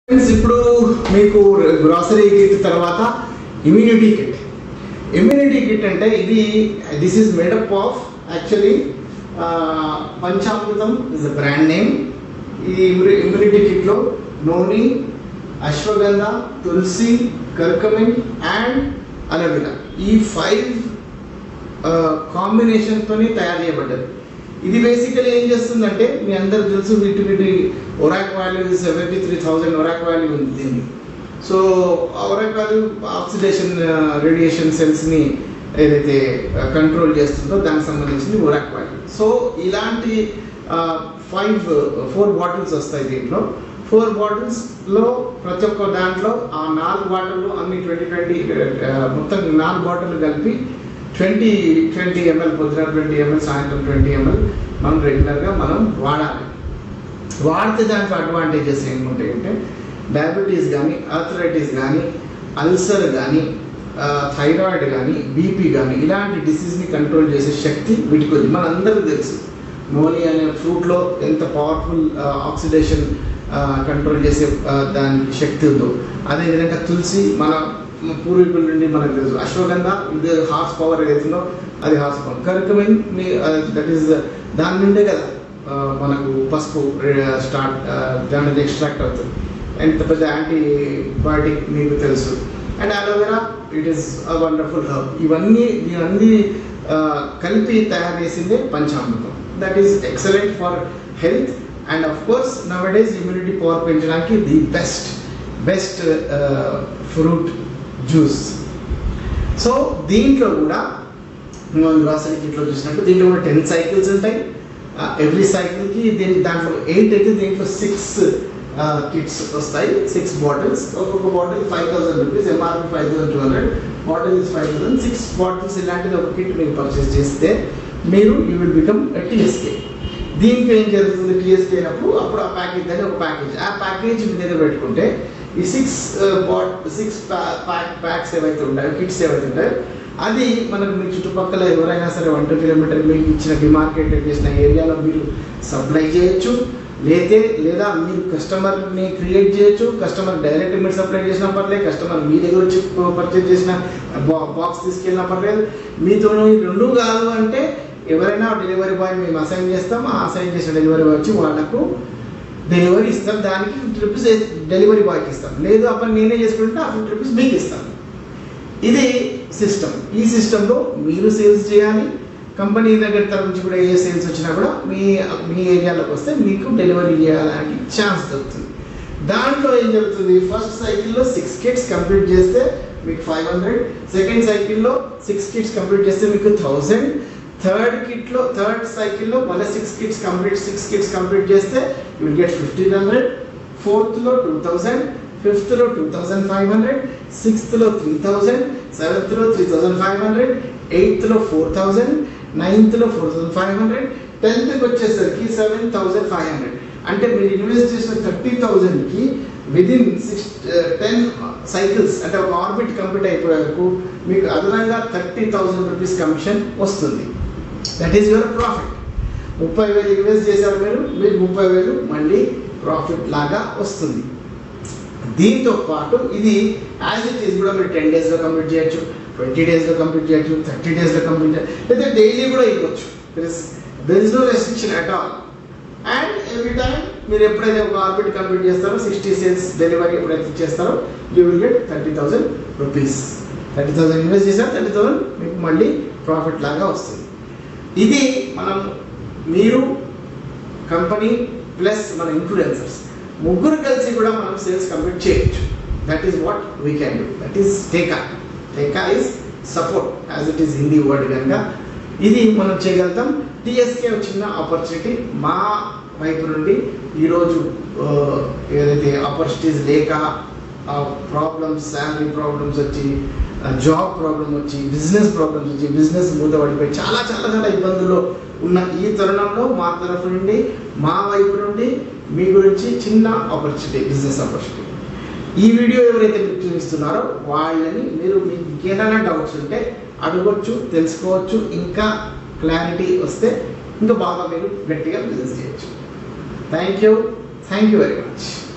friends ఇప్పుడు మీకు grocery kit తర్వాత ఇమ్యూనిటీ కిట్ ఇమ్యూనిటీ కిట్ అంటే ఇది this is made up of actually Panchamrutham is the brand name ఈ ఇమ్యూనిటీ కిట్లో noni ashwagandha tulsi curcumin and aloe vera ఈ ఫైవ్ కాంబినేషన్తోని తయారు చేయబడ్డది ఇది బేసికలీ ఏం చేస్తుందంటే మీ అందరు తెలుసు వీటి వీటి ORAC value seventy three thousand ORAC value ఉంది దీన్ని so ORAC value oxidation radiation సెల్స్ని ఏదైతే కంట్రోల్ చేస్తుందో దానికి సంబంధించింది ఒరాక్ వాల్యూ సో ఇలాంటి ఫైవ్ ఫోర్ బాటిల్స్ వస్తాయి దీంట్లో ఫోర్ బాటిల్స్లో ప్రతి ఒక్క దాంట్లో ఆ నాలుగు బాటిల్ అన్ని ట్వంటీ ట్వంటీ మొత్తం నాలుగు బాటిల్ కలిపి ట్వంటీ ట్వంటీ ఎంఎల్ పొద్దున ట్వంటీ ఎంఎల్ సాయంత్రం ట్వంటీ ఎంఎల్ మనం రెగ్యులర్గా మనం వాడాలి వాడితే దాంట్లో అడ్వాంటేజెస్ ఏముంటాయి అంటే డయాబెటీస్ కానీ ఆర్థరైటిస్ కానీ అల్సర్ కానీ థైరాయిడ్ కానీ బీపీ కానీ ఇలాంటి డిసీజ్ని కంట్రోల్ చేసే శక్తి వీటికి ఉంది మన అందరికీ తెలుసు నోని అనే ఫ్రూట్లో ఎంత పవర్ఫుల్ ఆక్సిడేషన్ కంట్రోల్ చేసే ఆ, దానికి శక్తి ఉందో అదేవిధంగా తులసి మన పూర్వీకుల నుండి మనకు తెలుసు అశ్వగంధ ఇది హార్స్ పవర్ ఏదైతుందో అది horse power curcumin that is దాని నుండే కదా ఆ, మనకు పసుపు స్టార్ట్ దాని నుంచి ఎక్స్ట్రాక్ట్ అవుతుంది ఎంత పెద్ద యాంటీబయాటిక్ మీకు తెలుసు and aloe vera it is a wonderful herb ఇవన్నీ ఇవన్నీ ఆ, కలిపి తయారు చేసిందే Panchamrutham that is excellent for health and of course nowadays immunity power పెంచడానికి the best best fruit juice so దీంట్లో కూడా గ్రాసరీ కిట్లో చూసినట్టు దీంట్లో కూడా టెన్ సైకిల్స్ ఉంటాయి ఎవ్రీ సైకిల్కి దీని దాంట్లో ఎయిట్ అయితే దీంట్లో సిక్స్ కిట్స్ వస్తాయి సిక్స్ బాటిల్స్ ఒక్కొక్క bottle five thousand rupees MRP five thousand two hundred bottle is five thousand six bottles ఇలాంటిది ఒక కిట్ మీరు పర్చేస్ చేస్తే మీరు యూ విల్ బికమ్ టీఎస్కే దీనికి ఏం జరుగుతుంది టీఎస్కే అయినప్పుడు అప్పుడు ఆ ప్యాకేజ్ అని ఒక ప్యాకేజ్ ఆ ప్యాకేజ్ మీ దగ్గర పెట్టుకుంటే ఈ six bot six pack packs ఏవైతే ఉంటాయో కిట్స్ ఏవైతే ఉంటాయో అది మనకు మీ చుట్టుపక్కల ఎవరైనా సరే వన్ టూ కిలోమీటర్ మీకు ఇచ్చిన డిమార్కెట్ చేసిన ఏరియాలో మీరు సప్లై చేయొచ్చు లేతే లేదా మీరు కస్టమర్ని క్రియేట్ చేయొచ్చు కస్టమర్ డైరెక్ట్ మీరు సప్లై చేసినా పర్లేదు కస్టమర్ మీ దగ్గర వచ్చి పర్చేజ్ చేసిన బాక్స్ తీసుకెళ్ళినా పర్లేదు మీతో ఈ రెండు కాదు అంటే ఎవరైనా డెలివరీ బాయ్ మేము అసైన్ చేస్తాం ఆ అసైన్ చేసిన డెలివరీ బాయ్ వచ్చి వాళ్ళకు డెలివరీ ఇస్తాం దానికి ఫిఫ్టీ రూపీస్ డెలివరీ బాయ్కి ఇస్తాం లేదు అప్పుడు నేనే చేసుకుంటే ఆ ఫిఫ్టీ రూపీస్ మీకు ఇస్తాను ఇది సిస్టమ్ ఈ సిస్టంలో మీరు సేల్స్ చేయాలి కంపెనీ దగ్గర తరఫు నుంచి కూడా ఏ సేల్స్ వచ్చినా కూడా మీ మీ ఏరియాలోకి వస్తే మీకు డెలివరీ చేయడానికి ఛాన్స్ దొరుకుతుంది దాంట్లో ఏం జరుగుతుంది ఫస్ట్ సైకిల్లో సిక్స్ కిట్స్ కంప్లీట్ చేస్తే మీకు ఫైవ్ హండ్రెడ్ సెకండ్ సైకిల్లో సిక్స్ కిట్స్ కంప్లీట్ చేస్తే మీకు థౌజండ్ థర్డ్ కిట్లో థర్డ్ సైకిల్లో మళ్ళీ six kits complete six kits complete చేస్తే you will get fifteen hundred ఫోర్త్లో టూ థౌజండ్ ఫిఫ్త్లో టూ థౌజండ్ ఫైవ్ హండ్రెడ్ సిక్స్త్లో త్రీ థౌజండ్ సెవెంత్లో త్రీ థౌజండ్ ఫైవ్ హండ్రెడ్ ఎయిత్లో ఫోర్ థౌజండ్ నైన్త్లో ఫోర్ థౌజండ్ ఫైవ్ హండ్రెడ్ టెన్త్కి వచ్చేసరికి సెవెన్ థౌజండ్ ఫైవ్ హండ్రెడ్ అంటే మీరు ఇన్వెస్ట్ చేసిన థర్టీ థౌజండ్కి విదిన్ సిక్స్ టెన్ సైకిల్స్ అంటే ఒక ఆర్బిట్ కంప్లీట్ అయిపోయే వరకు మీకు అదనంగా థర్టీ థౌజండ్ రూపీస్ కమిషన్ వస్తుంది దట్ ఈస్ యువర్ ప్రాఫిట్ ముప్పై వేలు ఇన్వెస్ట్ చేశారు మీరు మీకు ముప్పై వేలు మళ్ళీ ప్రాఫిట్ లాగా వస్తుంది దీంతో పాటు ఇది యాజ్ ఇట్ ఈస్ కూడా మీరు టెన్ డేస్లో కంప్లీట్ చేయొచ్చు ట్వంటీ డేస్లో కంప్లీట్ చేయొచ్చు థర్టీ డేస్లో కంప్లీట్ చేయొచ్చు లేదా డైలీ కూడా ఇవ్వచ్చు there is no restriction at all and every time మీరు ఎప్పుడైతే ఒక ఆర్బిట్ కంప్లీట్ చేస్తారో సిక్స్టీ సేల్స్ డెలివరీ ఎప్పుడైతే చేస్తారో you will get thirty thousand rupees thirty thousand invest చేశారు థర్టీ థౌసండ్ మీకు మళ్ళీ ప్రాఫిట్ లాగా వస్తుంది ఇది మనం మీరు కంపెనీ ప్లస్ మన ఇన్ఫ్లుయెన్సర్స్ ముగ్గురు కలిసి కూడా మనం సేల్స్ కంప్లీట్ చేయొచ్చు that is what we can do that is Teka Teka is support as it is Hindi word కనుక ఇది మనం చేయగలుగుతాం టీఎస్కే చిన్న ఆపర్చునిటీ మా వైపు నుండి ఈరోజు ఆ, ఏదైతే ఆపర్చునిటీస్ లేక ప్రాబ్లమ్స్ శాలరీ ప్రాబ్లమ్స్ వచ్చి జాబ్ ప్రాబ్లమ్ వచ్చి బిజినెస్ ప్రాబ్లమ్స్ వచ్చి బిజినెస్ మూతపడిపోయి చాలా చాలా చాలా ఇబ్బందుల్లో ఉన్న ఈ తరుణంలో మా తరఫు నుండి మా వైపు నుండి మీ గురించి చిన్న ఆపర్చునిటీ బిజినెస్ ఆపర్చునిటీ ఈ వీడియో ఎవరైతే మీరు చూపిస్తున్నారో వాళ్ళని మీరు మీకు ఇంకేదైనా డౌట్స్ ఉంటే అడగొచ్చు తెలుసుకోవచ్చు ఇంకా క్లారిటీ వస్తే ఇంకా బాగా మీరు గట్టిగా బిజినెస్ చేయొచ్చు thank you thank you very much